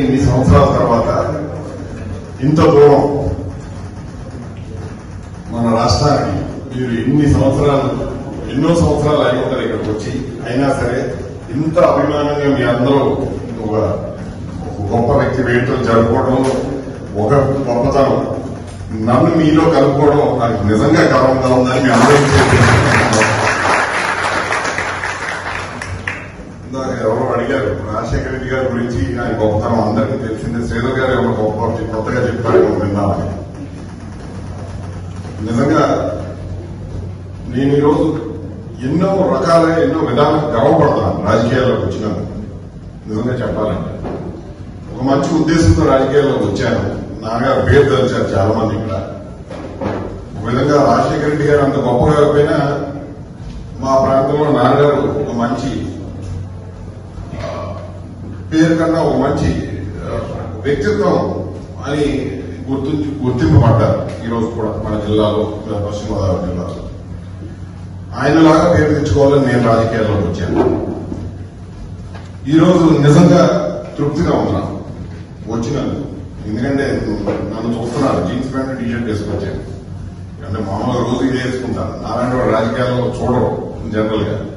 ఇన్ని సంవత్సరాల తర్వాత ఇంత దూరం మన రాష్ట్రానికి మీరు ఎన్ని సంవత్సరాలు ఎన్నో సంవత్సరాలు అయి ఉంటారు ఇక్కడికి వచ్చి అయినా సరే ఇంత అభిమానంగా మీ అందరూ ఒక ఒక గొప్ప వ్యక్తి వేయటం జరుపుకోవడం ఒక గొప్పతనం నన్ను మీలో కలుపుకోవడం నాకు నిజంగా గర్వంగా ఉందని మీ అందరికీ తెలియజేస్తున్నాను. ఇందాక ఎవరో అడిగారు రాజశేఖర రెడ్డి గారి గురించి ఆయన గొప్పతనం అందరికీ తెలిసిందే శ్రీధర్ గారు ఎవరు గొప్ప కొత్తగా చెప్పారు విన్నామని నిజంగా నేను ఈరోజు ఎన్నో రకాల ఎన్నో విధాలు గర్వపడుతున్నాను రాజకీయాల్లోకి వచ్చినాను నిజంగా చెప్పాలంటే ఒక మంచి ఉద్దేశంతో రాజకీయాల్లోకి వచ్చాను నాన్నగారు పేరు తెలిసారు చాలా మంది ఇక్కడ ఒక విధంగా రాజశేఖర రెడ్డి గారు అంత గొప్పగా కాకపోయినా మా ప్రాంతంలో నాన్నగారు ఒక మంచి ఆ, పేరు కన్నా ఒక మంచి ఆ, వ్యక్తిత్వం అని గుర్తు గుర్తింపబడ్డారు ఈ రోజు కూడా మన జిల్లాలో పశ్చిమ గోదావరి జిల్లాలో ఆయనలాగా పేరు తెచ్చుకోవాలని నేను రాజకీయాల్లోకి వచ్చాను ఈ రోజు నిజంగా తృప్తిగా ఉన్నాను వచ్చినందుకు ఎందుకంటే నన్ను చూస్తున్నారు జీన్స్ ప్యాంట్ టీషర్ట్ వేసుకొచ్చాను అంటే మామూలుగా రోజు ఇదే వేసుకుంటాను నారాయణ వాడు రాజకీయాల్లో చూడరు జనరల్ గా